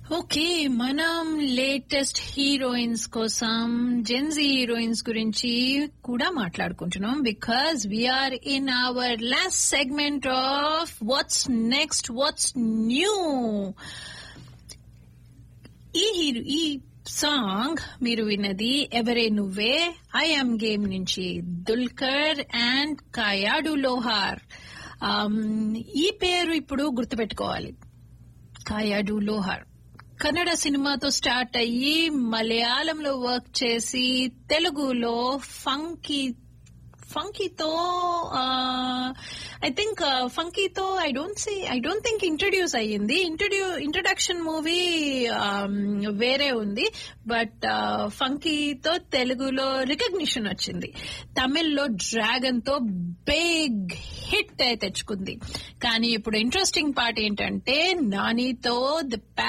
okay మనం latest heroines కోసం Gen Z heroines గురించి కూడా మాట్లాడుకుంటున్నాం because we're in our last segment of what's next what's new ఈ హీరో ఈ సాంగ్ మీరు విన్నది ఎవరే నువ్వే ఐఎమ్ గేమ్ నుంచి దుల్కర్ అండ్ కయాడు లోహార్ ఈ పేరు ఇప్పుడు గుర్తుపెట్టుకోవాలి కాయాడు లోహార్ కన్నడ సినిమాతో స్టార్ట్ అయ్యి మలయాళంలో వర్క్ చేసి తెలుగులో ఫంకీ ఫంకీతో ఐ థింక్ ఫంకీతో I don't see I don't think introduce అయ్యింది ఇంట్రడ్యూ ఇంట్రడక్షన్ మూవీ వేరే ఉంది బట్ ఫంకీతో తెలుగులో రికగ్నిషన్ వచ్చింది తమిళ్లో డ్రాగన్ తో బిగ్ హిట్ తెచ్చుకుంది కానీ ఇప్పుడు ఇంట్రెస్టింగ్ పార్ట్ ఏంటంటే నానితో ది